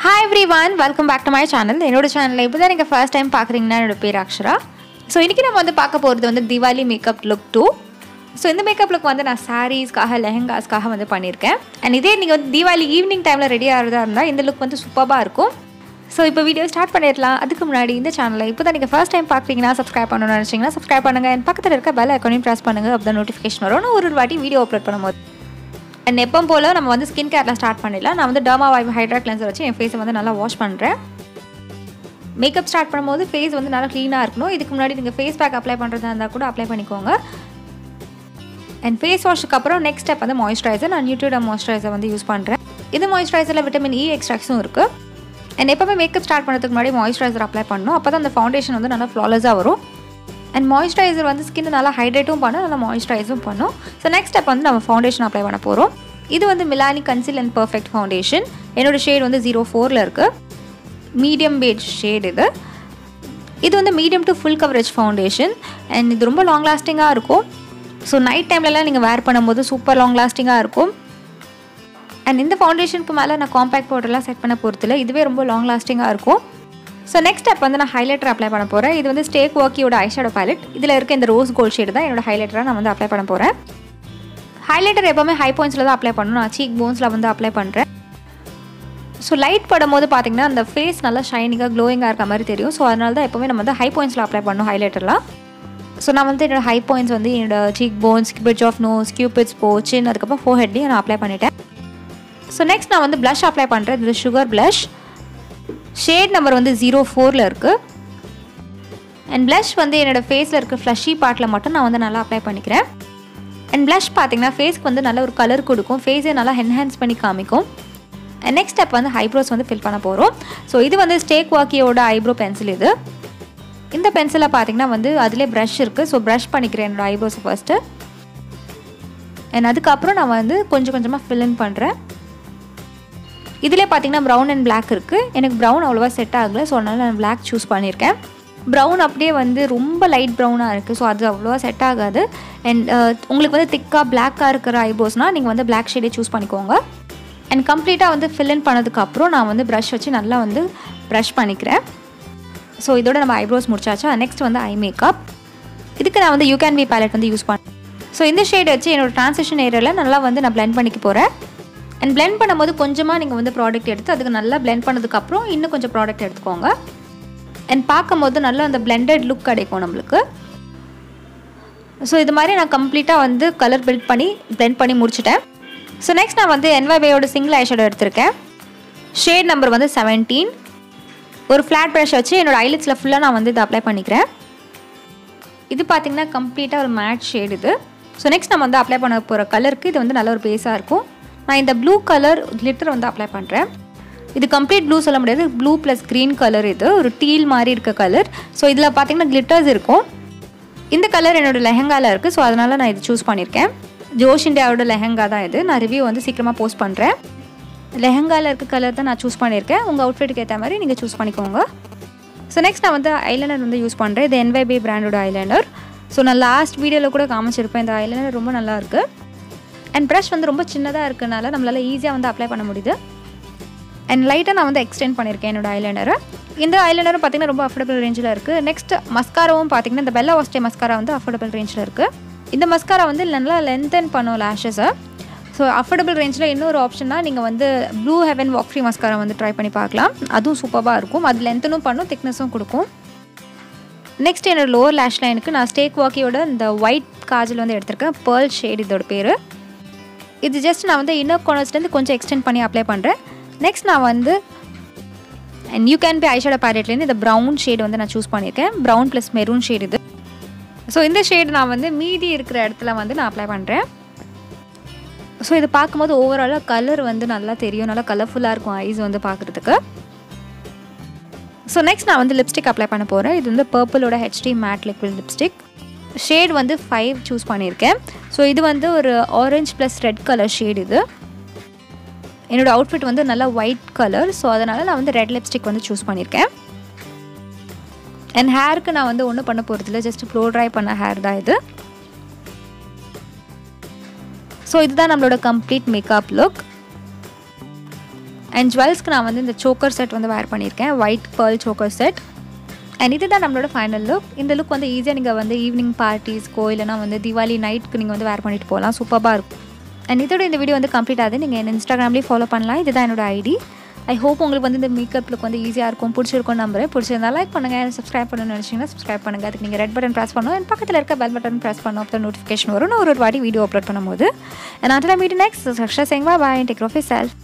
hi everyone welcome back to my channel என்னோட சேனலில் இப்போ தான் நீங்கள் ஃபர்ஸ்ட் டைம் பார்க்குறீங்கன்னா என்னோட பேர் அக்ஷரா ஸோ இன்றைக்கி நம்ம வந்து பார்க்க போகிறது வந்து Diwali makeup look too so இந்த மேக்கப் லுக் வந்து நான் சாரீஸ்க்காக லெஹங்காஸ்க்காக வந்து பண்ணியிருக்கேன் அண்ட் இதே நீங்கள் வந்து தீபாவளி ஈவினிங் டைமில் ரெடி ஆகிறதா இருந்தால் இந்த லுக் வந்து சூப்பராக இருக்கும் ஸோ இப்போ வீடியோ ஸ்டார்ட் பண்ணிடலாம் அதுக்கு முன்னாடி இந்த சேனலில் இப்போ தான் நீங்கள் ஃபர்ஸ்ட் டைம் பார்க்குறீங்கன்னா சப்ஸ்கிரைப் பண்ணணும்னு நினச்சிங்கன்னா சப்ஸ்கிரைப் பண்ணுங்கள் என் பக்கத்தில் இருக்க பெல் ஐக்கானையும் ப்ரெஸ் பண்ணுங்கள் அப்போ நோட்டிஃபிகேஷன் வரும் நான் ஒரு ஒரு வாட்டி வீடியோ அப்லோட் பண்ணும்போது அண்ட் எப்பவும் போல் நம்ம வந்து ஸ்கின் கேரில் ஸ்டார்ட் பண்ணிடலாம் நான் வந்து டர்மா வாய்வு ஹைட்ரா கிளென்சர் வச்சு என் ஃபேஸை வந்து நல்லா வாஷ் பண்ணுறேன் மேக்கப் ஸ்டார்ட் பண்ணும்போது ஃபேஸ் வந்து நல்லா க்ளீனாக இருக்கணும் இதுக்கு முன்னாடி நீங்கள் ஃபேஸ் பேக் அப்ளை பண்ணுறதா இருந்தால் கூட அப்ளை பண்ணிக்கோங்க அண்ட் ஃபேஸ் வாஷுக்கு அப்புறம் நெக்ஸ்ட் ஸ்டெப் வந்து மாய்ஸ்சரைசர் நான் நியூட்ரிடா மாய்ஸ்சரைசர் வந்து யூஸ் பண்ணுறேன் இது மாய்ஸ்சரைசரில் விட்டமின் இ எக்ஸ்ட்ராக்ஸும் இருக்குது அண்ட் எப்போவுமே மேக்கப் ஸ்டார்ட் பண்ணுறதுக்கு முன்னாடி மாய்ஸ்சரைசர் அப்ளை பண்ணணும் அப்போ தான் அந்த ஃபவுண்டேஷன் வந்து நல்லா ஃப்ளாலஸாக வரும் அண்ட் மாய்ஸ்சரைசர் வந்து ஸ்கின் நல்லா ஹைட்ரேட்டும் பண்ணும் நல்லா மாய்ஸ்சரைஸும் பண்ணும் ஸோ நெக்ஸ்ட் ஸ்டெப் வந்து நம்ம ஃபவுண்டேஷன் அப்ளை பண்ண போகிறோம் இது வந்து Milani conceal and perfect foundation என்னோட ஷேட் வந்து ஜீரோ ஃபோரில் இருக்குது மீடியம் பேஜ் ஷேட் இது இது வந்து medium to full coverage foundation and இது ரொம்ப லாங் லாஸ்டிங்காக இருக்கும் ஸோ நைட் டைம்லலாம் நீங்கள் வேர் பண்ணும்போது சூப்பர் லாங் லாஸ்டிங்காக இருக்கும் அண்ட் இந்த ஃபவுண்டேஷனுக்கு மேலே நான் காம்பேக்ட் பவுடர்லாம் செட் பண்ண போகிறதில்ல இதுவே ரொம்ப லாங் லாஸ்டிங்காக இருக்கும் ஸோ நெக்ஸ்ட் ஸ்டெப் வந்து நான் ஹைலைட்டர் அப்ளை பண்ண போகிறேன் இது வந்து ஸ்டேக் வாக்கியோட ஐஷேடோ பேலட் இதில் இருக்க இந்த ரோஸ் கோல்ட் ஷேடு தான் என்னோட ஹைலைட்டராக நான் வந்து அப்ளை பண்ண போகிறேன் ஹைலைட்டர் எப்போவுமே ஹை பாயிண்ட்ஸில் தான் அப்ளை பண்ணணும் நான் சீக் போன்ஸில் வந்து அப்ளை பண்ணுறேன் ஸோ லைட் படும்போது பார்த்தீங்கன்னா அந்த ஃபேஸ் நல்லா ஷைனிங்காக க்ளோயிங்காக இருக்க மாதிரி தெரியும் ஸோ அதனால தான் எப்போவுமே நம்ம வந்து ஹை பாயிண்ட்ஸில் அப்ளை பண்ணணும் ஹைலைட்டர்லாம் ஸோ நான் வந்து என்னோட ஹை பாயிண்ட்ஸ் வந்து என்னோட சீக் போன்ஸ் கிபிட்ஸ் ஆஃப் நோஸ் கியூபிட்ஸ் போச்சின் அதுக்கப்புறம் ஃபோர் ஹெட்லையும் நான் அப்ளை பண்ணிட்டேன் ஸோ நெக்ஸ்ட் நான் வந்து ப்ளஷ் அப்ளை பண்ணுறேன் இது சுகர் ப்ளஷ் ஷேட் நம்பர் வந்து ஜீரோ ஃபோரில் இருக்குது அண்ட் ப்ளஷ் வந்து என்னோடய ஃபேஸில் இருக்க ஃப்ளஷி பார்ட்டில் மட்டும் நான் வந்து நல்லா அப்ளை பண்ணிக்கிறேன் அண்ட் ப்ளஷ் பார்த்தீங்கன்னா ஃபேஸ்க்கு வந்து நல்ல ஒரு கலர் கொடுக்கும் ஃபேஸே நல்லா என்ஹான்ஸ் பண்ணி காமிக்கும் அண்ட் நெக்ஸ்ட் ஸ்டெப் வந்து ஐப்ரோஸ் வந்து ஃபில் பண்ண போகிறோம் ஸோ இது வந்து ஸ்டேக் வாக்கியோட ஐப்ரோ பென்சில் இது இந்த பென்சிலை பார்த்தீங்கன்னா வந்து அதிலே ப்ரஷ் இருக்குது ஸோ ப்ரஷ் பண்ணிக்கிறேன் என்னோடய ஐப்ரோஸை ஃபஸ்ட்டு அண்ட் அதுக்கப்புறம் நான் வந்து கொஞ்சம் கொஞ்சமாக ஃபில் இன் பண்ணுறேன் இதிலே பார்த்தீங்கன்னா ப்ரௌன் அண்ட் பிளாக் இருக்குது எனக்கு ப்ரௌன் அவ்வளோவா செட் ஆகலை ஸோ அதனால் நான் பிளாக் சூஸ் பண்ணியிருக்கேன் ப்ரௌன் அப்படியே வந்து ரொம்ப லைட் ப்ரௌனாக இருக்குது ஸோ அது அவ்வளோவா செட் ஆகாது அண்ட் உங்களுக்கு வந்து திக்காக பிளாக்காக இருக்கிற ஐப்ரோஸ்னால் நீங்கள் வந்து பிளாக் ஷேடே சூஸ் பண்ணிக்கோங்க அண்ட் கம்ப்ளீட்டாக வந்து ஃபில் இன் பண்ணதுக்கப்புறம் நான் வந்து ப்ரஷ் வச்சு நல்லா வந்து ப்ரஷ் பண்ணிக்கிறேன் ஸோ இதோட நம்ம ஐப்ரோஸ் முடிச்சாச்சா நெக்ஸ்ட் வந்து ஐ மேக்கப் இதுக்கு நான் வந்து யூ கேன் பி பேலட் வந்து யூஸ் பண்ணேன் ஸோ இந்த ஷேட் வச்சு என்னோட ட்ரான்சிஷன் ஏரியாவில் நல்லா வந்து நான் பிளெண்ட் பண்ணிக்க போகிறேன் அண்ட் பிளெண்ட் பண்ணும்போது கொஞ்சமாக நீங்கள் வந்து ப்ராடக்ட் எடுத்து அதுக்கு நல்லா பிளெண்ட் பண்ணதுக்கப்புறம் இன்னும் கொஞ்சம் ப்ராடக்ட் எடுத்துக்கோங்க அண்ட் பார்க்கும்போது நல்லா அந்த பிளெண்டட் லுக் கிடைக்கும் நம்மளுக்கு ஸோ இது மாதிரி நான் கம்ப்ளீட்டாக வந்து கலர் பில்ட் பண்ணி பிளெண்ட் பண்ணி முடிச்சிட்டேன் ஸோ நெக்ஸ்ட் நான் வந்து என்வைபேயோட சிங்கிள் ஐஷேடோ எடுத்திருக்கேன் ஷேட் நம்பர் வந்து செவன்டீன் ஒரு ஃப்ளாட் ப்ரஷ் வச்சு என்னோடய ஐலிட்ஸில் ஃபுல்லாக நான் வந்து இதை அப்ளை பண்ணிக்கிறேன் இது பார்த்திங்கன்னா கம்ப்ளீட்டாக ஒரு மேட் ஷேட் இது ஸோ நெக்ஸ்ட் நம்ம வந்து அப்ளை பண்ண போகிற கலருக்கு இது வந்து நல்ல ஒரு பேஸாக இருக்கும் நான் இந்த ப்ளூ கலர் கிளிட்டர் வந்து அப்ளை பண்ணுறேன் இது கம்ப்ளீட் ப்ளூ சொல்ல முடியாது ப்ளூ ப்ளஸ் க்ரீன் கலர் இது ஒரு டீல் மாதிரி இருக்க கலர் ஸோ இதில் பார்த்தீங்கன்னா கிளிட்டர்ஸ் இருக்கும் இந்த கலர் என்னோடய லெஹங்காவில் இருக்குது ஸோ அதனால் நான் இது சூஸ் பண்ணியிருக்கேன் ஜோஷ் இண்டியாவோட லெஹங்கா தான் இது நான் ரிவ்யூ வந்து சீக்கிரமாக போஸ்ட் பண்ணுறேன் லெஹங்காவில் இருக்க கலர் தான் நான் சூஸ் பண்ணியிருக்கேன் உங்கள் அவுட்ஃபிட்டுக்கு ஏற்ற மாதிரி நீங்கள் சூஸ் பண்ணிக்கோங்க ஸோ நெக்ஸ்ட் நான் வந்து ஐலைனர் வந்து யூஸ் பண்ணுறேன் இது என்வைபி பிராண்டோட ஐலைனர் ஸோ நான் லாஸ்ட் வீடியோவில் கூட காமிச்சிருப்பேன் இந்த ஐலைனர் ரொம்ப நல்லா இருக்குது அண்ட் ப்ரஷ் வந்து ரொம்ப சின்னதாக இருக்கனால நம்மளால் ஈஸியாக வந்து அப்ளை பண்ண முடியுது அண்ட் லைட்டாக நான் வந்து எக்ஸ்டெண்ட் பண்ணியிருக்கேன் என்னோட ஐலைனரை இந்த ஐலைனரும் பார்த்திங்கன்னா ரொம்ப அஃபோர்டபுள் ரேஞ்சில் இருக்குது நெக்ஸ்ட் மஸ்காராவும் பார்த்திங்கன்னா இந்த பெல்லா வாஸ்டே மஸ்காரா வந்து அஃபோர்டபுள் ரேஞ்சில் இருக்குது இந்த மஸ்காரா வந்து நல்லா லென்த்தன் பண்ணும் லேஷஸை ஸோ அஃபோர்டபுள் ரேஞ்சில் இன்னொரு ஆப்ஷன்னா நீங்கள் வந்து ப்ளூ ஹெவன் வாக் ஃப்ரீ மஸ்காரா வந்து ட்ரை பண்ணி பார்க்கலாம் அதுவும் சூப்பராக இருக்கும் அது லென்த்தனும் பண்ணும் திக்னஸும் கொடுக்கும் நெக்ஸ்ட் என்னோட லோவர் லேஷ் லைனுக்கு நான் ஸ்டேக் வாக்கியோட இந்த ஒயிட் காஜல் வந்து எடுத்திருக்கேன் பேர்ல் ஷேட் இதோட பேர் இது ஜஸ்ட் நான் வந்து இன்னர் கார்னர்ஸ்லேருந்து கொஞ்சம் எக்ஸ்டெண்ட் பண்ணி அப்ளை பண்ணுறேன் நெக்ஸ்ட் நான் வந்து and you can be eyeshadow பேலட்லேருந்து இந்த ப்ரௌன் ஷேடு வந்து நான் சூஸ் பண்ணியிருக்கேன் ப்ரௌன் ப்ளஸ் மெரூன் ஷேடு இது ஸோ இந்த ஷேடு நான் வந்து மீதி இருக்கிற இடத்துல வந்து நான் அப்ளை பண்ணுறேன் ஸோ இது பார்க்கும்போது ஓவராலாக கலர் வந்து நல்லா தெரியும் நல்லா கலர்ஃபுல்லாக இருக்கும் ஐஸ் வந்து பார்க்குறதுக்கு ஸோ நெக்ஸ்ட் நான் வந்து லிப்ஸ்டிக் அப்ளை பண்ண போகிறேன் இது வந்து பர்பிளோட HD matte liquid lipstick shade வந்து ஃபைவ் சூஸ் பண்ணியிருக்கேன் ஸோ இது வந்து ஒரு orange plus red colour shade இது என்னோடய அவுட்ஃபிட் வந்து நல்லா ஒயிட் கலர் ஸோ அதனால் நான் வந்து ரெட் லிப்ஸ்டிக் வந்து சூஸ் பண்ணியிருக்கேன் அண்ட் ஹேருக்கு நான் வந்து ஒன்றும் பண்ண போகிறதில்ல ஜஸ்ட் ப்ளோ ட்ரை பண்ண ஹேர் தான் இது ஸோ இதுதான் நம்மளோட கம்ப்ளீட் மேக்கப் லுக் அண்ட் ஜுவல்ஸ்க்கு நான் வந்து இந்த சோக்கர் செட் வந்து வேர் பண்ணியிருக்கேன் white pearl choker set and இதுதான் நம்மளோட ஃபைனல் லுக் இந்த லுக் வந்து ஈஸியாக நீங்கள் வந்து ஈவினிங் பார்ட்டிஸ்க்கோ இல்லைனா வந்து தீபாவளி நைட்டுக்கு நீங்கள் வந்து வேர் பண்ணிட்டு போகலாம் சூப்பராக இருக்கும் அண்ட் இதோட இந்த வீடியோ வந்து கம்ப்ளீட் ஆகுது நீங்கள் என்ன இன்ஸ்டாகிராம்லேயே ஃபாலோ பண்ணலாம் இதுதான் என்னோட ஐடி ஐ ஹோப் உங்களுக்கு வந்து இந்த மேக்கப் லுக் வந்து ஈஸியாக இருக்கும் பிடிச்சிருக்கும் நம்புறேன் பிடிச்சிருந்தா லைக் பண்ணுங்கள் சப்ஸ்கிரைப் பண்ணணும்னு நினச்சிங்கன்னா சப்ஸ்கிரைப் பண்ணுங்கள் அதுக்கு நீங்கள் ரெட் பட்டன் ப்ரெஸ் பண்ணணும் அண்ட் பக்கத்தில் இருக்க பெல் பட்டன் ப்ரெஸ் பண்ணணும் அப்போ நோட்டிஃபிகேஷன் வரும் நான் ஒரு ஒரு வாட்டி வீடியோ அப்லோட் பண்ணும்போது அண்ட் அதில் மீட் நெக்ஸ்ட் சக்ஷா சேங்வா பாய் டேக் ஆஃப் செல்ஃப்